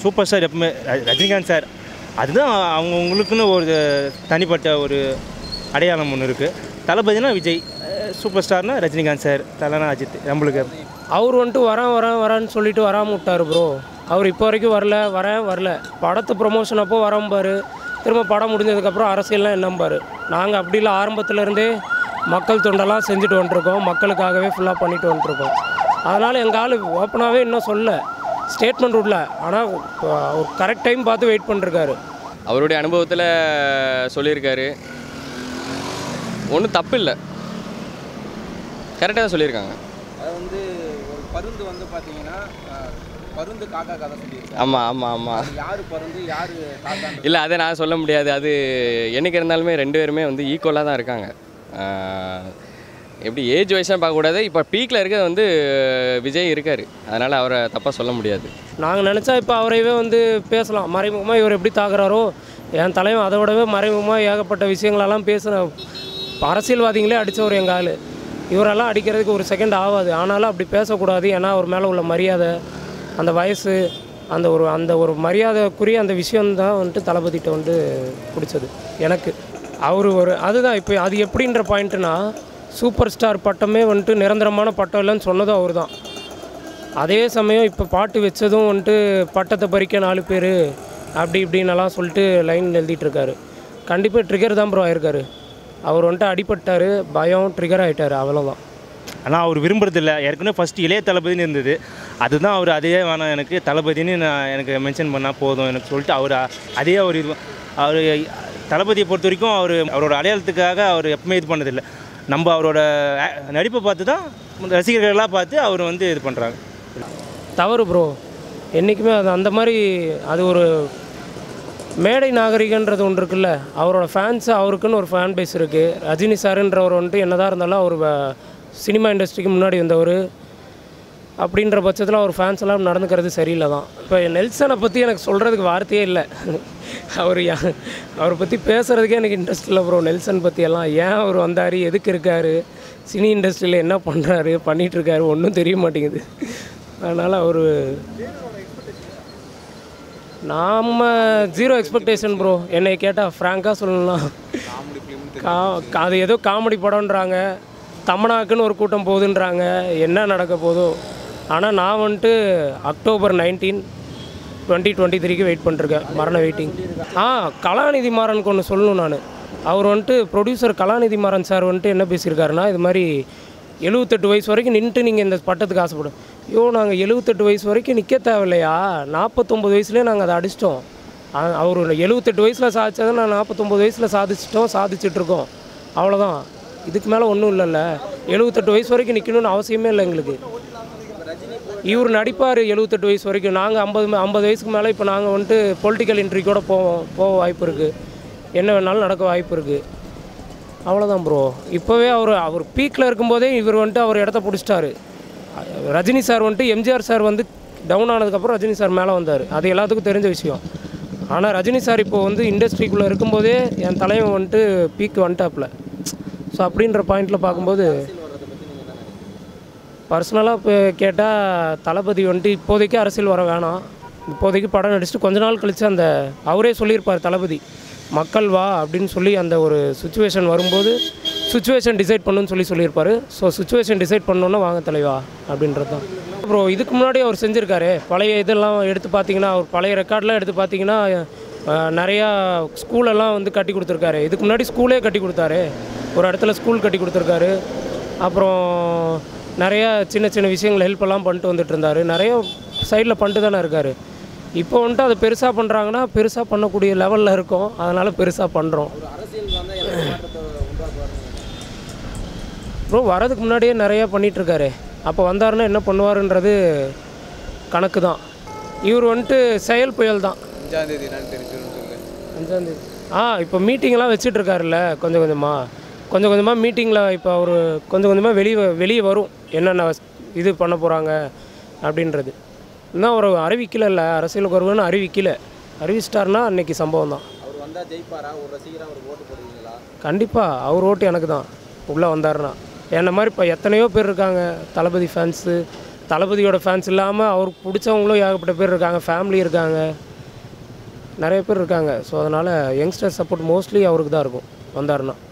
super star எப்பவுமே ர- Rajinikanth sir அதுதான் அவங்கவுங்களுக்குன்னு ஒரு தனிப்பட்ட ஒரு அடையாளம் ஒன்று இருக்குது தளபதினா விஜய் அஹ் சூப்பர் ஸ்டார்னா ரஜினிகாந்த் சார் தலைனா அஜித் நம்மளுக்கு அவர் வந்துட்டு வரேன் வரேன் வரேன்னு சொல்லிட்டு வராமல் விட்டார் ப்ரோ அவர் இப்போ வரைக்கும் வரல வரேன் வரல படத்து ப்ரொமோஷன் அப்போ வரம்பார் திரும்ப படம் முடிஞ்சதுக்கப்புறம் அரசியல்லாம் என்னம்பார் நாங்கள் அப்படி இல்லை ஆரம்பத்துலேருந்தே மக்கள் தொண்டெல்லாம் செஞ்சுட்டு வந்துருக்கோம் மக்களுக்காகவே ஃபுல்லாக பண்ணிட்டு வந்துருக்கோம் அதனால் எங்கள் ஆள் ஓப்பனாகவே இன்னும் சொல்ல ஸ்டேட்மெண்ட் விடல ஆனால் ஒரு கரெக்ட் டைம் பார்த்து வெயிட் பண்ணிருக்காரு அவருடைய அனுபவத்தில் சொல்லியிருக்காரு ஒன்றும் தப்பு இல்லை கரெக்டாக தான் சொல்லியிருக்காங்க அது வந்து ஒரு பருந்து வந்து பார்த்தீங்கன்னா அஹ், பருந்து காக்கா கதை சொல்லியிருக்காரு ஆமாம் ஆமாம் ஆமாம் அது யாரு பருந்து யாரு காக்கான்னு இல்லை அதை நான் சொல்ல முடியாது அது என்னைக்கு இருந்தாலுமே ரெண்டு பேருமே வந்து ஈக்குவலாக தான் இருக்காங்க ஆஹ் எப்படி ஏஜ் வைஸாக பார்க்கக்கூடாது இப்போ பீக்கில் இருக்கிறது வந்து விஜய் இருக்கார் அதனால் அவரை தப்பாக சொல்ல முடியாது நாங்கள் நினச்சா இப்போ அவரையவே வந்து பேசலாம் மறைமுகமாக இவர் எப்படி தாக்குறாரோ என் தலைவன் அதை விடவே மறைமுகமாக ஏகப்பட்ட விஷயங்களெல்லாம் பேசுன அரசியல்வாதிகளே அடித்தவர் எங்கள் ஆள் இவரெல்லாம் அடிக்கிறதுக்கு ஒரு செகண்ட் ஆகாது ஆனாலும் அப்படி பேசக்கூடாது ஏன்னா அவர் மேலே உள்ள மரியாதை அந்த வயசு அந்த ஒரு அந்த ஒரு மரியாதைக்குரிய அந்த விஷயம்தான் வந்துட்டு தளபதிட்ட வந்து பிடிச்சது எனக்கு அவர் ஒரு அதுதான் இப்போ அது எப்படின்ற பாயிண்ட்டுனா சூப்பர் ஸ்டார் பட்டமே வந்துட்டு நிரந்தரமான பட்டம் இல்லைன்னு சொன்னதும் அவர் தான் அதே சமயம் இப்போ பாட்டு வச்சதும் வந்துட்டு பட்டத்தை பறிக்க நாலு பேர் அப்படி இப்படின்னெல்லாம் சொல்லிட்டு லைன் எழுதிட்டு இருக்காரு கண்டிப்பாக ட்ரிகர் தான் ப்ரோ ஆயிருக்காரு அவர் வந்துட்டு அடிபட்டார் பயம் ட்ரிகர் ஆகிட்டார் அவ்வளோதான் ஆனால் அவர் விரும்புறதில்ல ஏற்கனவே ஃபஸ்ட்டு இளைய தளபதினு இருந்தது அதுதான் அவர் அதே வேணாம் எனக்கு தளபதின்னு நான் எனக்கு மென்ஷன் பண்ணால் போதும் எனக்கு சொல்லிட்டு அவர் அதே அவர் இது அவர் தளபதியை பொறுத்த வரைக்கும் அவர் அவரோட அடையாளத்துக்காக அவர் எப்பவுமே இது பண்ணதில்லை நம்ம அவரோட ஆ- நடிப்பை பார்த்து தான் ரசிகர்களாக பார்த்து அவர் வந்து இது பண்ணுறாங்க தவறு ப்ரோ என்றைக்குமே அது அந்த மாதிரி அது ஒரு மேடை நாகரிகன்றது ஒன்று இருக்குல்ல அவரோட ஃபேன்ஸ் அவருக்குன்னு ஒரு ஃபேன் பேஸ் இருக்குது ரஜினி சாருன்றவர் வந்துட்டு என்னதான் இருந்தாலும் அவர் வ- சினிமா இண்டஸ்ட்ரிக்கு முன்னாடி வந்தவர் அப்படின்ற பட்சத்தில் அவர் ஃபேன்ஸ் எல்லாம் நடந்துக்கிறது சரியில்லை தான் இப்போ நெல்சனை பற்றி எனக்கு சொல்கிறதுக்கு வார்த்தையே இல்லை அவர் யா- அவரை பற்றி பேசுகிறதுக்கே எனக்கு இன்ட்ரெஸ்ட் இல்லை ப்ரோ நெல்சன் பற்றி எல்லாம் ஏன் அவர் வந்தார் எதுக்கு இருக்கார் சினி இண்டஸ்ட்ரியில் என்ன பண்ணுறாரு பண்ணிகிட்ருக்காரு ஒன்றும் தெரிய மாட்டேங்குது அதனால் அவர் நாம் ஜீரோ எக்ஸ்பெக்டேஷன் ப்ரோ என்னை கேட்டால் ஃப்ராங்காக சொல்லலாம் கா கா- அது ஏதோ காமெடி படம்ன்றாங்க தமனாக்குன்னு ஒரு கூட்டம் போகுதுன்றாங்க என்ன நடக்க போதோ ஆனால் நான் வந்துட்டு அக்டோபர் நைன்டீன் டுவெண்ட்டி டுவெண்ட்டி த்ரீக்கு வெயிட் பண்ணிருக்கேன் மரண வெயிட்டிங் ஆ கலாநிதி மாறனுக்கு ஒன்று சொல்லணும் நான் அவர் வந்துட்டு ப்ரொடியூசர் கலாநிதி மாறன் சார் வந்துட்டு என்ன பேசியிருக்காருன்னா இது மாதிரி எழுபத்தெட்டு வயசு வரைக்கும் நின்றுட்டு நீங்கள் இந்த பட்டத்துக்கு ஆசைப்படும் ஐயோ நாங்கள் எழுபத்தெட்டு வயசு வரைக்கும் நிற்க தேவையில்லையா நாற்பத்தொம்பது வயசுலேயே நாங்கள் அதை அடிச்சிட்டோம் அ- அவர் எழுபத்தெட்டு வயசில் சாதிச்சதை நான் நாற்பத்தொம்பது வயசில் சாதிச்சிட்டோம் சாதிச்சிட்ருக்கோம் அவ்வளோதான் இதுக்கு மேலே ஒன்றும் இல்லைல்ல எழுபத்தெட்டு வயசு வரைக்கும் நிற்கணும்னு அவசியமே இல்லை எங்களுக்கு இவர் நடிப்பார் எழுபத்தெட்டு வயசு வரைக்கும் நாங்கள் ஐம்பது ஐம்பது வயசுக்கு மேலே இப்போ நாங்கள் வந்துட்டு பொலிட்டிக்கல் இன்ட்ரி கூட போவோம் போக வாய்ப்பு இருக்குது என்ன வேணாலும் நடக்க வாய்ப்பு இருக்குது அவ்வளோதான் ப்ரோ இப்போவே அவர் அவர் பீக்கில் இருக்கும்போதே இவர் வந்துட்டு அவர் இடத்த பிடிச்சிட்டாரு ரஜினி சார் வந்துட்டு எம்ஜிஆர் சார் வந்து டவுன் ஆனதுக்கப்புறம் ரஜினி சார் மேலே வந்தார் அது எல்லாத்துக்கும் தெரிஞ்ச விஷயம் ஆனால் ரஜினி சார் இப்போ வந்து இண்டஸ்ட்ரிக்குள்ளே இருக்கும்போதே என் தலைவன் வந்துட்டு பீக் வந்துட்டாப்புல ஸோ அப்படின்ற பாயிண்டில் பார்க்கும்போது பர்சனலாக இப்போ கேட்டால் தளபதி வந்துட்டு இப்போதைக்கு அரசியல் வர வேணாம் இப்போதைக்கு படம் நடிச்சுட்டு கொஞ்ச நாள் கழித்து அந்த அவரே சொல்லியிருப்பார் தளபதி மக்கள் வா அப்படின்னு சொல்லி அந்த ஒரு சுச்சுவேஷன் வரும்போது சுச்சுவேஷன் டிசைட் பண்ணுன்னு சொல்லி சொல்லியிருப்பார் ஸோ சுச்சுவேஷன் டிசைட் பண்ணோன்னா வாங்க தலைவா அப்படின்றது தான் ப்ரோ இதுக்கு முன்னாடி அவர் செஞ்சுருக்காரு பழைய இதெல்லாம் எடுத்து பார்த்தீங்கன்னா அவர் பழைய ரெக்கார்ட்லாம் எடுத்து பார்த்தீங்கன்னா அஹ், நிறையா ஸ்கூலெல்லாம் வந்து கட்டி கொடுத்துருக்காரு இதுக்கு முன்னாடி ஸ்கூலே கட்டி கொடுத்தாரு ஒரு இடத்துல ஸ்கூல் கட்டி கொடுத்துருக்காரு அப்புறம் நிறையா சின்ன சின்ன விஷயங்கள் ஹெல்ப் எல்லாம் பண்ணிட்டு வந்துட்டு இருந்தார் நிறைய சைடில் பண்ணிட்டு தானே இருக்கார் இப்போ வந்துட்டு அதை பெருசாக பண்ணுறாங்கன்னா பெருசாக பண்ணக்கூடிய லெவலில் இருக்கோம் அதனால் பெருசாக பண்ணுறோம் அரசியல் வந்தால் எல்லா மாற்றத்தை உண்டாக்குவார் ப்ரோ வரதுக்கு முன்னாடியே நிறையா பண்ணிகிட்ருக்காரு அப்போ வந்தாருன்னா என்ன பண்ணுவாருன்றது கணக்கு தான் இவர் வந்துட்டு செயல் புயல் தான் அஞ்சாம் தேதி என்னன்னு தெரிஞ்சிடும் சொல்லு அஞ்சாந்தேதி ஆ இப்போ மீட்டிங்லாம் வச்சுட்டு இருக்காருல்ல கொஞ்சம் கொஞ்சமாக கொஞ்சம் கொஞ்சமாக மீட்டிங்கில் இப்போ அவர் கொஞ்சம் கொஞ்சமாக வெளியே வெளியே வரும் என்னென்ன இது பண்ண போகிறாங்க அப்படின்றது இன்னும் அவர் அறிவிக்கல அரசியலுக்கு வருவேன்னு அறிவிக்கல அறிவிச்சிட்டாருன்னா அன்னைக்கு சம்பவம் தான் அவர் வந்தால் ஜெயிப்பாரா ஒரு ரசிகராக அவர் ஓட்டு போடுவீங்களா கண்டிப்பாக அவர் ஓட்டு எனக்கு தான் உள்ளே வந்தாருன்னா என்ன மாதிரி இப்போ எத்தனையோ பேர் இருக்காங்க தளபதி ஃபேன்ஸு தளபதியோட ஃபேன்ஸ் இல்லாமல் அவருக்கு பிடிச்சவங்களும் ஏகப்பட்ட பேர் இருக்காங்க ஃபேமிலி இருக்காங்க நிறைய பேர் இருக்காங்க ஸோ அதனால் யங்ஸ்டர் சப்போர்ட் மோஸ்ட்லி அவருக்கு தான் இருக்கும் வந்தாருன்னா